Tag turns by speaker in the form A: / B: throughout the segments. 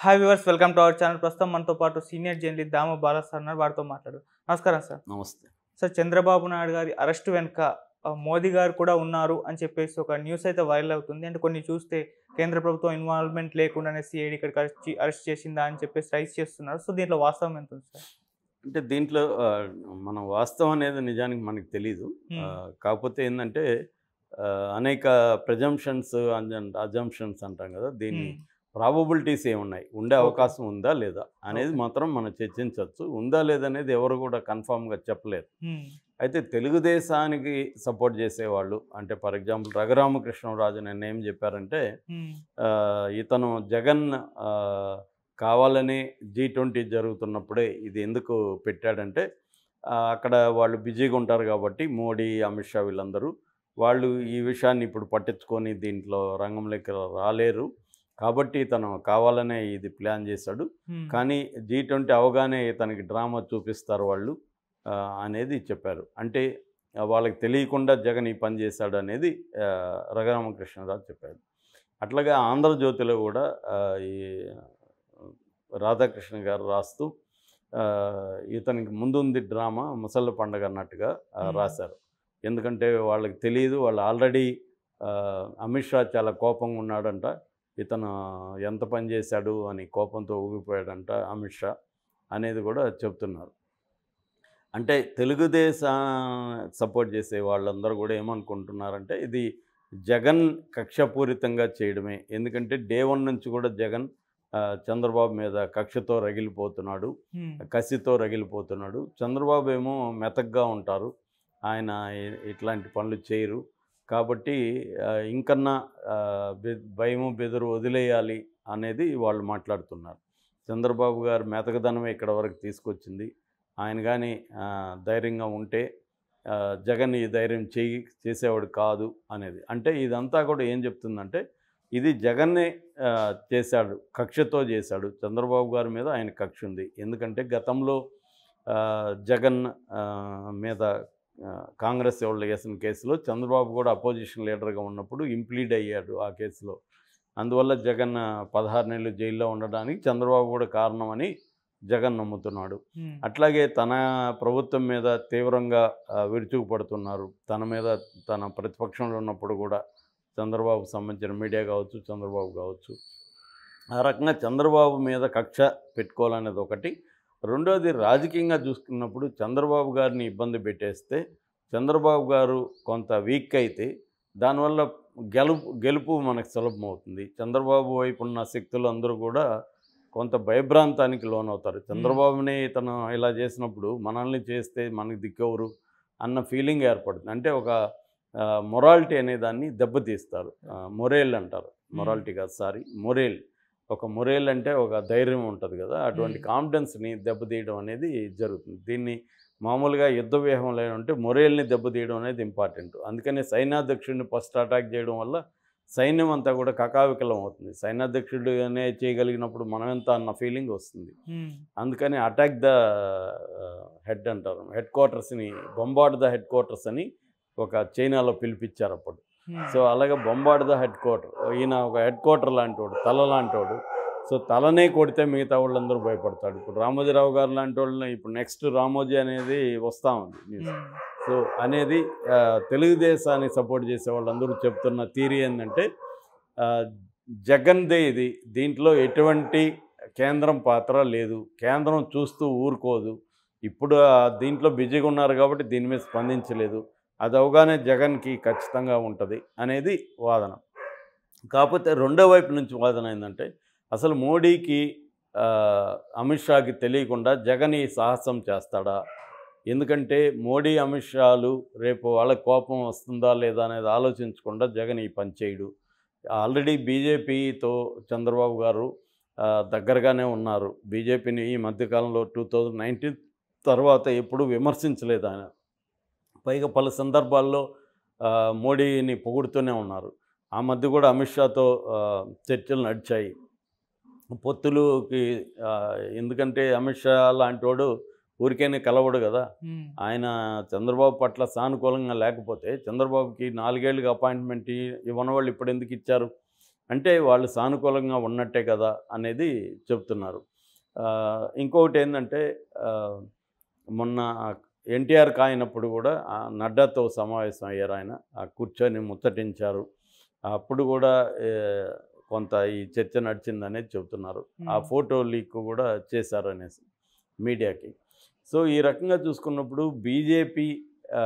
A: Hi viewers welcome to our channel ప్రస్తుతం మనతో పాటు senior journalist Dama Bala sir ఉన్నారు వారితో మాట్లాడు నమస్కారం సార్
B: నమస్తే
A: సార్ చంద్రబాబు నాయుడు గారి అరెస్ట్ వెనుక ఆ, మోదీ గారు కూడా ఉన్నారు అని చెప్పేసి ఒక న్యూస్ అయితే వైరల్ అవుతుంది అంటే కొన్ని చూస్తే కేంద్ర ప్రభుత్వం ఇన్వాల్వ్మెంట్ లేకుండానే సిఐడి ఇక్కడికి అరెస్ట్ అరెస్ట్ చేసిందా అని చెప్పేసి రైస్ చేస్తున్నారు సో దీంట్లో వాస్తవం ఎంత ఉంది సార్
B: అంటే దీంట్లో ఆ, మనం వాస్తవం అనేది నిజానికి మనకు తెలీదు
A: Hmm.
B: ఆ, కాకపోతే ఏంటంటే ఆ, అనేక ప్రజంప్షన్స్ అజంప్షన్స్ అంటాం కదా దీన్ని
A: Hmm.
B: ప్రాబబిలిటీస్ ఏమున్నాయి ఉండే
A: Okay.
B: అవకాశం ఉందా లేదా అనేది
A: Okay.
B: మాత్రం మనం చర్చించవచ్చు ఉందా లేదనేది ఎవరు కూడా కన్ఫామ్గా చెప్పలేరు
A: Hmm.
B: అయితే తెలుగుదేశానికి సపోర్ట్ చేసేవాళ్ళు అంటే ఫర్ ఎగ్జాంపుల్ రఘురామకృష్ణరాజు నిన్న ఏం చెప్పారంటే
A: Hmm.
B: ఆ, ఇతను జగన్ ఆ, కావాలని జీ ట్వంటీ జరుగుతున్నప్పుడే ఇది ఎందుకు పెట్టాడంటే ఆ, అక్కడ వాళ్ళు బిజీగా ఉంటారు కాబట్టి మోడీ అమిత్ షా వీళ్ళందరూ వాళ్ళు ఈ విషయాన్ని ఇప్పుడు పట్టించుకొని దీంట్లో రంగంలోకి రాలేరు కాబట్టి ఇతను కావాలనే ఇది ప్లాన్ చేశాడు
A: Hmm.
B: కానీ జీ ట్వంటీ అవగానే ఇతనికి డ్రామా చూపిస్తారు వాళ్ళు ఆ, అనేది చెప్పారు అంటే ఆ, వాళ్ళకి తెలియకుండా జగన్ ఈ పని చేశాడు అనేది ఆ, రఘురామకృష్ణరాజు చెప్పారు అట్లాగే ఆంధ్రజ్యోతిలో కూడా ఆ, ఈ రాధాకృష్ణ గారు రాస్తూ ఆ, ఇతనికి ముందుంది డ్రామా ముసళ్ళ పండగ అన్నట్టుగా ఆ,
A: Hmm.
B: రాశారు ఎందుకంటే వాళ్ళకి తెలియదు వాళ్ళు ఆల్రెడీ అమిత్ షా చాలా కోపంగా ఉన్నాడంట ఇతను ఎంత పని చేశాడు అని కోపంతో ఊగిపోయాడంట అమిత్ షా అనేది కూడా చెప్తున్నారు అంటే తెలుగుదేశం సపోర్ట్ చేసే వాళ్ళందరూ కూడా ఏమనుకుంటున్నారంటే ఇది జగన్ కక్షపూరితంగా చేయడమే ఎందుకంటే డే వన్ నుంచి కూడా జగన్ ఆ, చంద్రబాబు మీద కక్షతో రగిలిపోతున్నాడు
A: Hmm.
B: కసితో రగిలిపోతున్నాడు చంద్రబాబు ఏమో మెతగ్గా ఉంటారు ఆయన ఇ- ఇట్లాంటి పనులు చేయరు కాబట్టి ఆ, ఇంకన్నా ఆ, బె- భయము బెదురు వదిలేయాలి అనేది వాళ్ళు మాట్లాడుతున్నారు చంద్రబాబు గారు మెతకదనమే ఇక్కడ వరకు తీసుకొచ్చింది ఆయన కానీ ధైర్యంగా ఉంటే ఆ, జగన్ ఈ ధైర్యం చేయి చేసేవాడు కాదు అనేది అంటే ఇదంతా కూడా ఏం చెప్తుందంటే ఇది జగన్నే ఆ, చేశాడు కక్షతో చేశాడు చంద్రబాబు గారి మీద ఆయన కక్ష ఉంది ఎందుకంటే గతంలో ఆ, జగన్ ఆ, మీద ఆ, కాంగ్రెస్ వాళ్ళు వేసిన కేసులో చంద్రబాబు కూడా అపోజిషన్ లీడర్గా ఉన్నప్పుడు ఇంప్లీడ్ అయ్యాడు ఆ కేసులో అందువల్ల జగన్ ఆ, పదహారు నెలలు జైల్లో ఉండడానికి చంద్రబాబు కూడా కారణమని జగన్ నమ్ముతున్నాడు
A: Hmm.
B: అట్లాగే తన ప్రభుత్వం మీద తీవ్రంగా ఆ, విరుచుకుపడుతున్నారు తన మీద తన ప్రతిపక్షంలో ఉన్నప్పుడు కూడా చంద్రబాబుకు సంబంధించిన మీడియా కావచ్చు చంద్రబాబు కావచ్చు ఆ రకంగా చంద్రబాబు మీద కక్ష పెట్టుకోవాలనేది ఒకటి రెండోది రాజకీయంగా చూసుకున్నప్పుడు చంద్రబాబు గారిని ఇబ్బంది పెట్టేస్తే చంద్రబాబు గారు కొంత వీక్ అయితే దానివల్ల గెలుపు గెలుపు మనకు సులభమవుతుంది చంద్రబాబు వైపు ఉన్న శక్తులు అందరూ కూడా కొంత భయభ్రాంతానికి లోనవుతారు చంద్రబాబుని ఇతను ఇలా చేసినప్పుడు మనల్ని చేస్తే మనకి దిక్కెవరు అన్న ఫీలింగ్ ఏర్పడుతుంది అంటే ఒక మొరాలిటీ అనే దాన్ని దెబ్బతీస్తారు మొరేల్ అంటారు మొరాలిటీ కాదు సారీ మొరేల్ ఒక మొరేల్ అంటే ఒక ధైర్యం ఉంటుంది కదా అటువంటి
A: Hmm.
B: కాన్ఫిడెన్స్ని దెబ్బతీయడం అనేది జరుగుతుంది దీన్ని మామూలుగా యుద్ధ వ్యూహంలో అంటే మొరేల్ని దెబ్బతీయడం అనేది ఇంపార్టెంట్ అందుకని సైన్యాధ్యక్షుడిని ఫస్ట్ అటాక్ చేయడం వల్ల సైన్యం అంతా కూడా కకావికలం అవుతుంది సైన్యాధ్యక్షుడినే చేయగలిగినప్పుడు మనం ఎంత అన్న ఫీలింగ్ వస్తుంది
A: Hmm.
B: అందుకని అటాక్ ద హెడ్ అంటారు హెడ్ క్వార్టర్స్ని బొంబార్డ్ ద హెడ్ క్వార్టర్స్ అని ఒక చైనాలో పిలిపించారు అప్పుడు
A: Hmm.
B: సో అలాగే బొంబార్డ్ ద హెడ్ క్వార్టర్ ఈయన ఒక హెడ్ క్వార్టర్ లాంటివాడు తల లాంటివాడు సో తలనే కొడితే మిగతా వాళ్ళందరూ భయపడతాడు ఇప్పుడు రామోజీరావు గారు లాంటి వాళ్ళని ఇప్పుడు నెక్స్ట్ రామోజీ అనేది వస్తూ ఉంది న్యూస్
A: Hmm.
B: సో అనేది ఆ, తెలుగుదేశాన్ని సపోర్ట్ చేసే వాళ్ళందరూ చెప్తున్న థీరీ ఏంటంటే ఆ, జగన్దే ఇది దీంట్లో ఎటువంటి కేంద్రం పాత్ర లేదు కేంద్రం చూస్తూ ఊరుకోదు ఇప్పుడు ఆ, దీంట్లో బిజీగా ఉన్నారు కాబట్టి దీని మీద స్పందించలేదు అది అవగానే జగన్కి ఖచ్చితంగా ఉంటుంది అనేది వాదన కాకపోతే రెండో వైపు నుంచి వాదన ఏంటంటే అసలు మోడీకి ఆ, అమిత్ షాకి తెలియకుండా జగన్ ఈ సాహసం చేస్తాడా ఎందుకంటే మోడీ అమిత్ షాలు రేపు వాళ్ళ కోపం వస్తుందా లేదా అనేది ఆలోచించకుండా జగన్ ఈ పని చేయడు ఆల్రెడీ బీజేపీతో చంద్రబాబు గారు ఆ, దగ్గరగానే ఉన్నారు బీజేపీని ఈ మధ్యకాలంలో టూ థౌజండ్ నైన్టీన్ తర్వాత ఎప్పుడూ విమర్శించలేదు ఆయన పైగా పలు సందర్భాల్లో ఆ, మోడీని పొగుడుతూనే ఉన్నారు ఆ మధ్య కూడా అమిత్ షాతో ఆ, చర్చలు నడిచాయి పొత్తులుకి ఆ, ఎందుకంటే అమిత్ షా లాంటి వాడు ఊరికేనే కలవడు కదా
A: ఉమ్,
B: ఆయన చంద్రబాబు పట్ల సానుకూలంగా లేకపోతే చంద్రబాబుకి నాలుగేళ్ళకి అపాయింట్మెంట్ ఇ- ఇవ్వని వాళ్ళు ఇప్పుడు ఎందుకు ఇచ్చారు అంటే వాళ్ళు సానుకూలంగా ఉన్నట్టే కదా అనేది చెప్తున్నారు ఆ, ఇంకొకటి ఏంటంటే ఆ, మొన్న ఎన్టీఆర్ కాయినప్పుడు కూడా ఆ నడ్డాతో సమావేశం అయ్యారు ఆయన ఆ కూర్చొని ముచ్చటించారు అప్పుడు కూడా ఏ, కొంత ఈ చర్చ నడిచిందనేది చెబుతున్నారు ఆ
A: మ్మ్.
B: ఫోటో లీక్ కూడా చేశారు అనేసి మీడియాకి సో ఈ రకంగా చూసుకున్నప్పుడు బీజేపీ ఆ,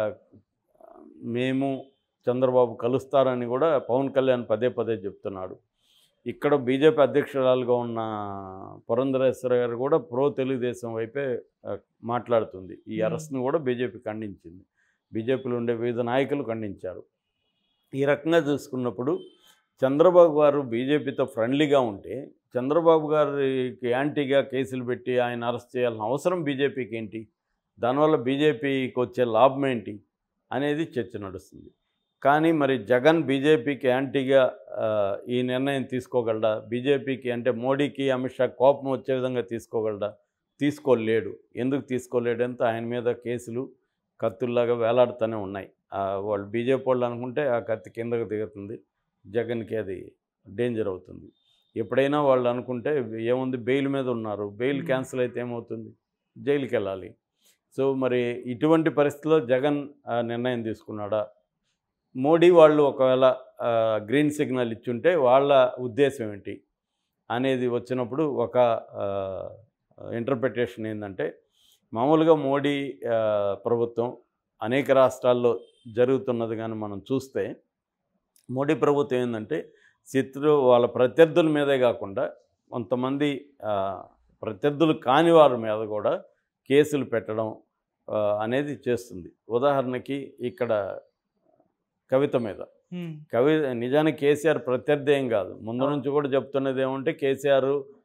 B: మేము చంద్రబాబు కలుస్తారని కూడా పవన్ కళ్యాణ్ పదే పదే చెప్తున్నాడు ఇక్కడ బీజేపీ అధ్యక్షురాలుగా ఉన్న పురంధరేశ్వర గారు కూడా ప్రో తెలుగుదేశం వైపే ఆ, మాట్లాడుతుంది ఈ
A: మ్మ్.
B: అరెస్ట్ను కూడా బీజేపీ ఖండించింది బీజేపీలో ఉండే వివిధ నాయకులు ఖండించారు ఈ రకంగా చూసుకున్నప్పుడు చంద్రబాబు గారు బీజేపీతో ఫ్రెండ్లీగా ఉంటే చంద్రబాబు గారికి యాంటీగా కేసులు పెట్టి ఆయన అరెస్ట్ చేయాల్సిన అవసరం బీజేపీకి ఏంటి దానివల్ల బీజేపీకి వచ్చే లాభం ఏంటి అనేది చర్చ నడుస్తుంది కానీ మరి జగన్ బీజేపీకి యాంటీగా ఆ, ఈ నిర్ణయం తీసుకోగలడా బీజేపీకి అంటే మోడీకి అమిత్ షా కోపం వచ్చే విధంగా తీసుకోగలడా తీసుకోలేడు ఎందుకు తీసుకోలేడంటే ఆయన మీద కేసులు కత్తుల్లాగా వేలాడుతూనే ఉన్నాయి ఆ, వాళ్ళు బీజేపీ వాళ్ళు అనుకుంటే ఆ కత్తి కిందకు దిగుతుంది జగన్కి అది డేంజర్ అవుతుంది ఎప్పుడైనా వాళ్ళు అనుకుంటే ఏముంది బెయిల్ మీద ఉన్నారు బెయిల్
A: మ్మ్.
B: క్యాన్సిల్ అయితే ఏమవుతుంది జైలుకి వెళ్ళాలి సో మరి ఇటువంటి పరిస్థితుల్లో జగన్ ఆ నిర్ణయం తీసుకున్నాడా మోడీ వాళ్ళు ఒకవేళ ఆ, గ్రీన్ సిగ్నల్ ఇచ్చుంటే వాళ్ళ ఉద్దేశం ఏంటి అనేది వచ్చినప్పుడు ఒక ఇంటర్ప్రిటేషన్ ఏంటంటే మామూలుగా మోడీ ఆ, ప్రభుత్వం అనేక రాష్ట్రాల్లో జరుగుతున్నది కానీ మనం చూస్తే మోడీ ప్రభుత్వం ఏంటంటే శత్రు వాళ్ళ ప్రత్యర్థుల మీదే కాకుండా కొంతమంది ఆ, ప్రత్యర్థులు కాని వారి మీద కూడా కేసులు పెట్టడం ఆ, అనేది చేస్తుంది ఉదాహరణకి ఇక్కడ కవిత మీద
A: మ్మ్.
B: కవి నిజానికి కేసీఆర్ ప్రత్యర్థి ఏం కాదు ముందు నుంచి కూడా చెప్తున్నది ఏమంటే కేసీఆర్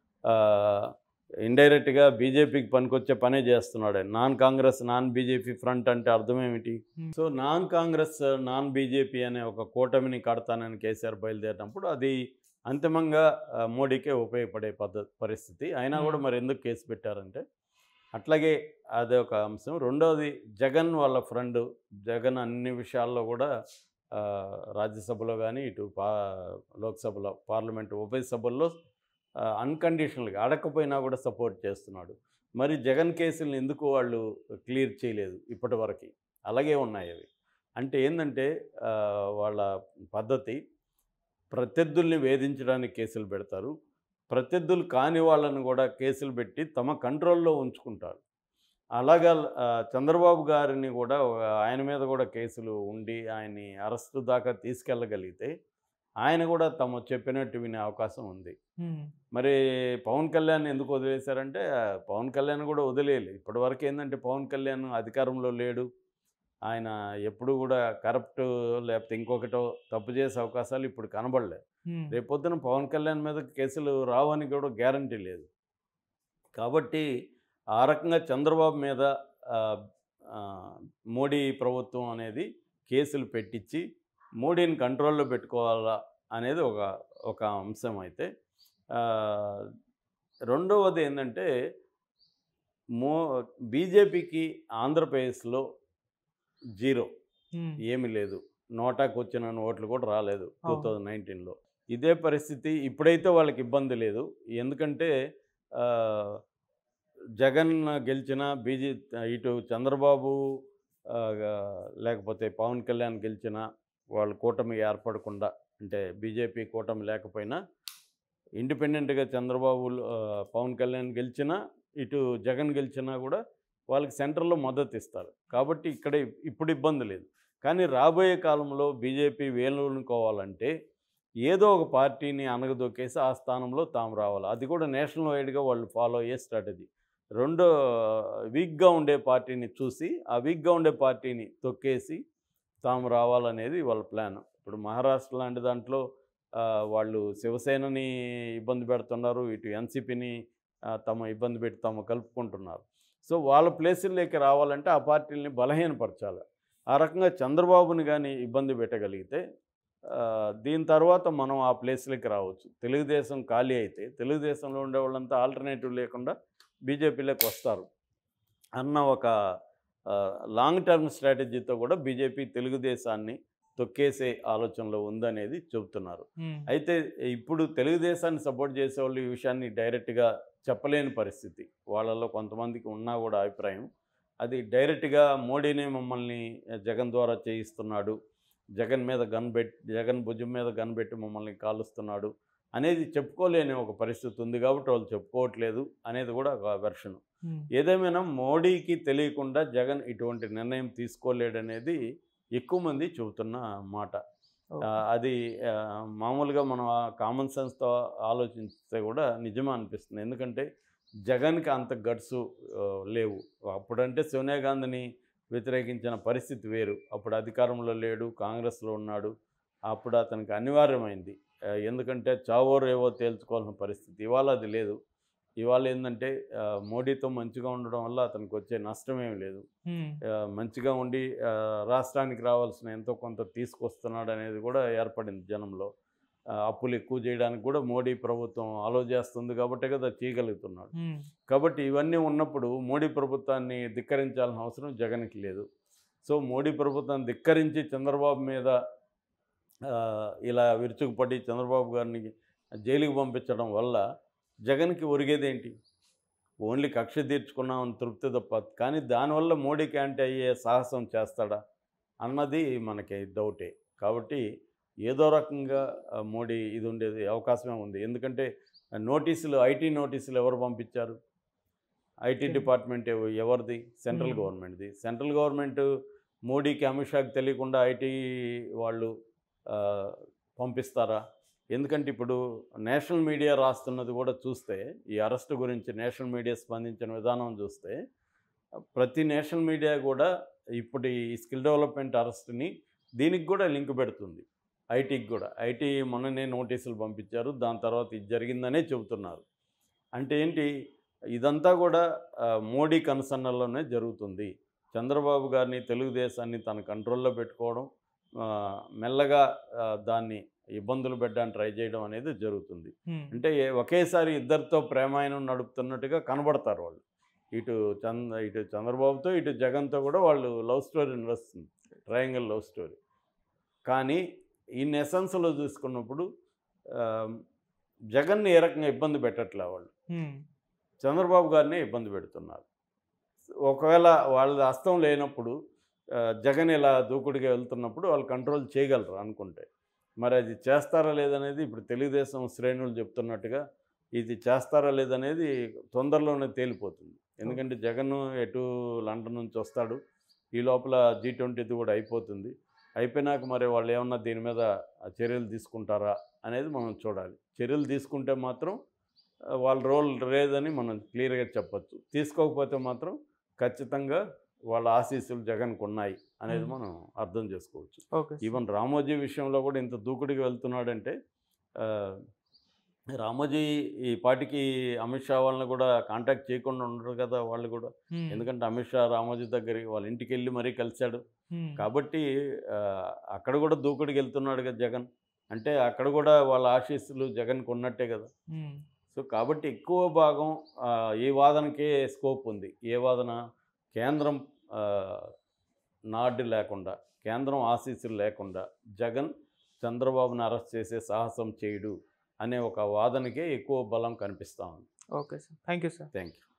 B: ఇండైరెక్ట్గా బీజేపీకి పనికొచ్చే పనే చేస్తున్నాడు ఆయన. Non Congress non BJP front అంటే అర్థం ఏమిటి
A: Hmm.
B: So non Congress non BJP అనే ఒక కూటమిని కడతానని కేసీఆర్ బయలుదేరినప్పుడు అది అంతిమంగా ఆ, మోడీకే ఉపయోగపడే పద్ధతి పరిస్థితి అయినా కూడా
A: Hmm.
B: మరి ఎందుకు కేసు పెట్టారంటే అట్లాగే అదే ఒక అంశం రెండవది జగన్ వాళ్ళ ఫ్రెండ్ జగన్ అన్ని విషయాల్లో కూడా ఆ, రాజ్యసభలో కానీ ఇటు పా లోక్సభలో పార్లమెంటు ఉభయ సభల్లో అన్కండిషనల్గా అడగకపోయినా కూడా సపోర్ట్ చేస్తున్నాడు మరి జగన్ కేసులను ఎందుకు వాళ్ళు క్లియర్ చేయలేదు ఇప్పటి వరకు అలాగే ఉన్నాయి అవి అంటే ఏంటంటే ఆ, వాళ్ళ పద్ధతి ప్రత్యర్థుల్ని వేధించడానికి కేసులు పెడతారు ప్రత్యర్థులు కాని వాళ్ళని కూడా కేసులు పెట్టి తమ కంట్రోల్లో ఉంచుకుంటారు అలాగా ఆ, చంద్రబాబు గారిని కూడా ఆయన మీద కూడా కేసులు ఉండి ఆయన్ని అరెస్టు దాకా తీసుకెళ్ళగలిగితే ఆయన కూడా తమ చెప్పినట్టు వినే అవకాశం ఉంది
A: మ్మ్.
B: మరి పవన్ కళ్యాణ్ ఎందుకు వదిలేశారంటే ఆ, పవన్ కళ్యాణ్ కూడా వదిలేయాలి ఇప్పటివరకు ఏంటంటే పవన్ కళ్యాణ్ అధికారంలో లేడు ఆయన ఎప్పుడు కూడా కరప్ట్ లేకపోతే ఇంకొకటో తప్పు చేసే అవకాశాలు ఇప్పుడు కనబడలేదు
A: మ్మ్.
B: రేపొద్దున పవన్ కళ్యాణ్ మీద కేసులు రావని కూడా గ్యారంటీ లేదు కాబట్టి ఆ రకంగా చంద్రబాబు మీద ఆ, ఆ, మోడీ ప్రభుత్వం అనేది కేసులు పెట్టించి మోడీని కంట్రోల్లో పెట్టుకోవాలా అనేది ఒక ఒక అంశం అయితే ఆ, రెండవది ఏంటంటే మో బీజేపీకి ఆంధ్రప్రదేశ్లో జీరో
A: మ్మ్.
B: ఏమీ లేదు నోటాకు వచ్చిన ఓట్లు కూడా రాలేదు టూ
A: అవును.
B: థౌజండ్ నైన్టీన్లో ఇదే పరిస్థితి ఇప్పుడైతే వాళ్ళకి ఇబ్బంది లేదు ఎందుకంటే ఆ, జగన్ గెలిచిన బీజే ఇటు చంద్రబాబు ఆ, లేకపోతే పవన్ కళ్యాణ్ గెలిచిన వాళ్ళు కూటమి ఏర్పడకుండా అంటే బీజేపీ కూటమి లేకపోయినా ఇండిపెండెంట్గా చంద్రబాబు ఆ, పవన్ కళ్యాణ్ గెలిచినా ఇటు జగన్ గెలిచినా కూడా వాళ్ళకి సెంటర్లో మద్దతు ఇస్తారు కాబట్టి ఇక్కడ ఇప్పుడు ఇబ్బంది లేదు కానీ రాబోయే కాలంలో బీజేపీ వేలునుకోవాలంటే ఏదో ఒక పార్టీని అనగదొక్కేసి ఆ స్థానంలో తాము రావాలి అది కూడా నేషనల్ వైడ్గా వాళ్ళు ఫాలో అయ్యే స్ట్రాటజీ రెండో వీక్గా ఉండే పార్టీని చూసి ఆ వీక్గా ఉండే పార్టీని తొక్కేసి తాము రావాలనేది వాళ్ళ ప్లాన్ ఇప్పుడు మహారాష్ట్ర లాంటి దాంట్లో ఆ, వాళ్ళు శివసేనని ఇబ్బంది పెడుతున్నారు ఇటు ఎన్సీపీని తమ ఇబ్బంది పెట్టి తాము కలుపుకుంటున్నారు సో వాళ్ళ ప్లేసుల్లోకి రావాలంటే ఆ పార్టీలని బలహీనపరచాలి ఆ రకంగా చంద్రబాబుని కానీ ఇబ్బంది పెట్టగలిగితే ఆ, దీని తర్వాత మనం ఆ ప్లేస్లోకి రావచ్చు తెలుగుదేశం ఖాళీ అయితే తెలుగుదేశంలో ఉండే వాళ్ళంతా ఆల్టర్నేటివ్ లేకుండా బీజేపీలోకి వస్తారు అన్న ఒక లాంగ్ టర్మ్ స్ట్రాటజీతో కూడా బీజేపీ తెలుగుదేశాన్ని తొక్కేసే ఆలోచనలో ఉందనేది చెబుతున్నారు
A: ఉమ్,
B: అయితే ఇప్పుడు తెలుగుదేశాన్ని సపోర్ట్ చేసేవాళ్ళు ఈ విషయాన్ని డైరెక్ట్గా చెప్పలేని పరిస్థితి వాళ్ళలో కొంతమందికి ఉన్నా కూడా అభిప్రాయం అది డైరెక్ట్గా మోడీనే మమ్మల్ని జగన్ ద్వారా చేయిస్తున్నాడు జగన్ మీద గన్ పెట్టి జగన్ భుజం మీద గన్ పెట్టి మమ్మల్ని కాలుస్తున్నాడు అనేది చెప్పుకోలేని ఒక పరిస్థితి ఉంది కాబట్టి వాళ్ళు చెప్పుకోవట్లేదు అనేది కూడా ఒక వెర్షన్
A: ఉమ్,
B: ఏదేమైనా మోడీకి తెలియకుండా జగన్ ఇటువంటి నిర్ణయం తీసుకోలేడనేది ఎక్కువ మంది చెబుతున్న మాట
A: ఓకే.
B: ఆ, అది ఆ, మామూలుగా మనం కామన్ సెన్స్తో ఆలోచిస్తే కూడా నిజమే అనిపిస్తుంది ఎందుకంటే జగన్కి అంత గట్స్ లేవు అప్పుడంటే సోనియా గాంధీని వ్యతిరేకించిన పరిస్థితి వేరు అప్పుడు అధికారంలో లేడు కాంగ్రెస్లో ఉన్నాడు అప్పుడు అతనికి అనివార్యమైంది ఆ, ఎందుకంటే చావో రేవో తేల్చుకోవాల్సిన పరిస్థితి ఇవాళ అది లేదు ఇవాళ ఏంటంటే ఆ, మోడీతో మంచిగా ఉండడం వల్ల అతనికి వచ్చే నష్టం ఏమి లేదు
A: ఉమ్,
B: ఆ, మంచిగా ఉండి ఆ, రాష్ట్రానికి రావాల్సిన ఎంతో కొంత తీసుకొస్తున్నాడు అనేది కూడా ఏర్పడింది జనంలో ఆ, అప్పులు ఎక్కువ చేయడానికి కూడా మోడీ ప్రభుత్వం ఆలో చేస్తుంది కాబట్టి కదా చేయగలుగుతున్నాడు
A: ఉమ్,
B: కాబట్టి ఇవన్నీ ఉన్నప్పుడు మోడీ ప్రభుత్వాన్ని ధిక్కరించాల్సిన అవసరం జగన్కి లేదు సో మోడీ ప్రభుత్వాన్ని ధిక్కరించి చంద్రబాబు మీద ఆ, ఇలా విరుచుకుపడి చంద్రబాబు గారిని జైలుకి పంపించడం వల్ల జగన్కి ఒరిగేదేంటి ఓన్లీ కక్ష తీర్చుకున్నామని తృప్తి తప్ప కానీ దానివల్ల మోడీకి యాంటీ అయ్యే సాహసం చేస్తాడా అన్నది మనకి డౌటే కాబట్టి ఏదో రకంగా ఆ, మోడీ ఇది ఉండేది అవకాశమే ఉంది ఎందుకంటే నోటీసులు ఐటీ నోటీసులు ఎవరు పంపించారు ఐటీ
A: Okay.
B: డిపార్ట్మెంట్ ఎవ- ఎవరిది సెంట్రల్
A: Hmm.
B: గవర్నమెంట్ది సెంట్రల్ గవర్నమెంట్ మోడీకి అమిత్ షాకి తెలియకుండా ఐటీ వాళ్ళు ఆ, పంపిస్తారా ఎందుకంటే ఇప్పుడు నేషనల్ మీడియా రాస్తున్నది కూడా చూస్తే ఈ అరెస్ట్ గురించి నేషనల్ మీడియా స్పందించిన విధానం చూస్తే ప్రతి నేషనల్ మీడియా కూడా ఇప్పుడు ఈ స్కిల్ డెవలప్మెంట్ అరెస్ట్ని దీనికి కూడా లింక్ పెడుతుంది ఐటీకి కూడా ఐటీ మొన్ననే నోటీసులు పంపించారు దాని తర్వాత ఇది జరిగిందనే చెబుతున్నారు అంటే ఏంటి ఇదంతా కూడా ఆ, మోడీ కన్సర్న్లోనే జరుగుతుంది చంద్రబాబు గారిని తెలుగుదేశాన్ని తన కంట్రోల్లో పెట్టుకోవడం ఆ, మెల్లగా ఆ, దాన్ని ఇబ్బందులు పెట్టడానికి ట్రై చేయడం అనేది జరుగుతుంది
A: ఉమ్,
B: అంటే ఏ- ఒకేసారి ఇద్దరితో ప్రేమాయణం నడుపుతున్నట్టుగా కనబడతారు వాళ్ళు ఇటు చంద్ర ఇటు చంద్రబాబుతో ఇటు జగన్తో కూడా వాళ్ళు లవ్ స్టోరీ నడుస్తుంది ట్రయాంగిల్ లవ్ స్టోరీ కానీ ఈ ఎసెన్స్లో చూసుకున్నప్పుడు ఆ, జగన్ని ఏ రకంగా ఇబ్బంది పెట్టట్లే వాళ్ళు
A: ఉమ్,
B: చంద్రబాబు గారినే ఇబ్బంది పెడుతున్నారు ఒకవేళ వాళ్ళ హస్తం లేనప్పుడు ఆ, జగన్ ఇలా దూకుడుగా వెళ్తున్నప్పుడు వాళ్ళు కంట్రోల్ చేయగలరు అనుకుంటే మరి అది చేస్తారా లేదనేది ఇప్పుడు తెలుగుదేశం శ్రేణులు చెప్తున్నట్టుగా ఇది చేస్తారా లేదనేది తొందరలోనే తేలిపోతుంది ఎందుకంటే జగన్ ఎటు లండన్ నుంచి వస్తాడు ఈ లోపల జీ ట్వంటీది కూడా అయిపోతుంది అయిపోయినాక మరి వాళ్ళు ఏమన్నా దీని మీద చర్యలు తీసుకుంటారా అనేది మనం చూడాలి చర్యలు తీసుకుంటే మాత్రం ఆ, వాళ్ళ రోల్ లేదని మనం క్లియర్గా చెప్పొచ్చు తీసుకోకపోతే మాత్రం ఖచ్చితంగా వాళ్ళ ఆశీస్సులు జగన్కు ఉన్నాయి అనేది
A: మ్మ్.
B: మనం అర్థం చేసుకోవచ్చు
A: ఓకే సార్.
B: ఈవెన్ రామోజీ విషయంలో కూడా ఇంత దూకుడిగా వెళ్తున్నాడంటే ఆ, రామోజీ ఈ పాటికి అమిత్ షా వాళ్ళని కూడా కాంటాక్ట్ చేయకుండా ఉండరు కదా వాళ్ళు కూడా
A: ఉమ్,
B: ఎందుకంటే అమిత్ షా రామోజీ దగ్గరికి వాళ్ళ ఇంటికి వెళ్ళి మరీ కలిశాడు
A: ఉమ్,
B: కాబట్టి ఆ, అక్కడ కూడా దూకుడికి వెళ్తున్నాడు కదా జగన్ అంటే అక్కడ కూడా వాళ్ళ ఆశీస్సులు జగన్కి ఉన్నట్టే కదా
A: ఉమ్,
B: సో కాబట్టి ఎక్కువ భాగం ఆ, ఈ వాదనకే స్కోప్ ఉంది ఏ వాదన కేంద్రం ఆ, నాడు లేకుండా కేంద్రం ఆశీస్సులు లేకుండా జగన్ చంద్రబాబును అరెస్ట్ చేసే సాహసం చేయడు అనే ఒక వాదనకే ఎక్కువ బలం కనిపిస్తూ ఉంది
A: okay sir thank you sir
B: thank you